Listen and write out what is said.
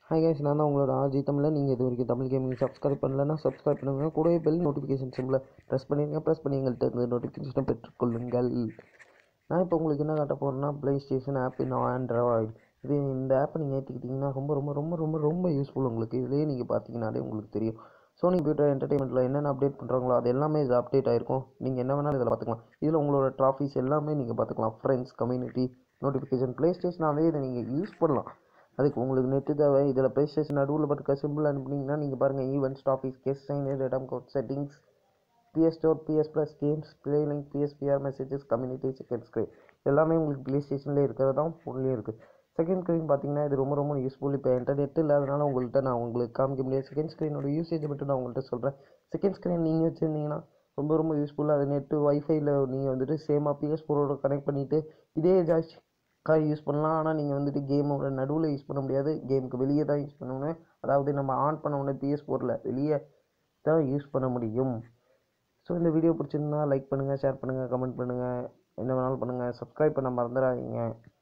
hi guys நான் தான் உங்களோட ஆர்ஜி தமிழில் நீங்கள் இது வரைக்கும் தமிழ் கேமிங் சப்ஸ்கிரைப் பண்ணலன்னா சப்ஸ்கிரைப் பண்ணுங்கள் கூடவே பெல் நோட்டிஃபிகேஷன் சிம்பில் ப்ரெஸ் பண்ணிடுங்க ப்ரெஸ் பண்ணி எங்கள்கிட்ட இருந்து நோட்டிஃபிகேஷனை பெற்றுக்கொள்ளுங்கள் நான் இப்போ உங்களுக்கு என்ன காட்ட போகிறேன்னா PlayStation app in Android இது இந்த ஆப்பை நீங்கள் ஏற்றிக்கிட்டிங்கன்னா ரொம்ப ரொம்ப ரொம்ப ரொம்ப ரொம்ப யூஸ்ஃபுல் உங்களுக்கு இதுலேயே நீங்கள் பார்த்தீங்கன்னாலே உங்களுக்கு தெரியும் சோனி கம்ப்யூட்டர் என்டர்டைன்மெண்ட்டில் என்னென்ன அப்டேட் பண்ணுறாங்களோ அது எல்லாமே இது அப்டேட் ஆயிருக்கும் நீங்கள் என்ன வேணாலும் இதில் பார்த்துக்கலாம் இதில் உங்களோட ட்ராஃபிஸ் எல்லாமே நீங்கள் பார்த்துக்கலாம் ஃப்ரெண்ட்ஸ் கம்யூனிட்டி நோட்டிஃபிகேஷன் ப்ளே ஸ்டேஷனாகவே இதை நீங்கள் யூஸ் பண்ணலாம் அதுக்கு உங்களுக்கு நெட்டு தேவை இதில் ப்ளே ஸ்டேஷன் நடுவில் பட்டுக்க சிம்பிள் அனுப்புனீங்கன்னா நீங்கள் பாருங்கள் events topics guest sign redeem code settings PS store PS plus games play link PS VR messages community second screen எல்லாமே உங்களுக்கு ப்ளே ஸ்டேஷன்லேயே இருக்கிறது தான் ஃபோன்லேயே இருக்குது செகண்ட் ஸ்க்ரீன் பார்த்தீங்கன்னா இது ரொம்ப ரொம்ப யூஸ்ஃபுல் இப்போ என்கிட்ட நெட் இல்லாதனால உங்கள்கிட்ட நான் உங்களுக்கு காமிக்க முடியாது செகண்ட் ஸ்க்ரீனோட யூசேஜை மட்டும் நான் உங்கள்கிட்ட சொல்கிறேன் செகண்ட் ஸ்க்ரீன் நீங்கள் வச்சுருந்தீங்கன்னா ரொம்ப ரொம்ப யூஸ்ஃபுல்லாக அது நெட்டு ஒய்ஃபைல நீங்கள் வந்துட்டு சேமாக பிஎஸ் ஃபோரோட கனெக்ட் பண்ணிவிட்டு இதே ஜாஸ்தி கார் யூஸ் பண்ணலாம் ஆனால் நீங்கள் வந்துட்டு கேமோட நடுவில் யூஸ் பண்ண முடியாது கேமுக்கு வெளியே தான் யூஸ் பண்ணணும் அதாவது நம்ம ஆன் பண்ண உடனே பிஎஸ் ஃபோரில் வெளியே தான் யூஸ் பண்ண முடியும் ஸோ இந்த வீடியோ பிடிச்சிருந்தா லைக் பண்ணுங்கள் ஷேர் பண்ணுங்கள் கமெண்ட் பண்ணுங்கள் என்ன வேணாலும் பண்ணுங்கள் சப்ஸ்கிரைப் பண்ண மறந்துடாதீங்க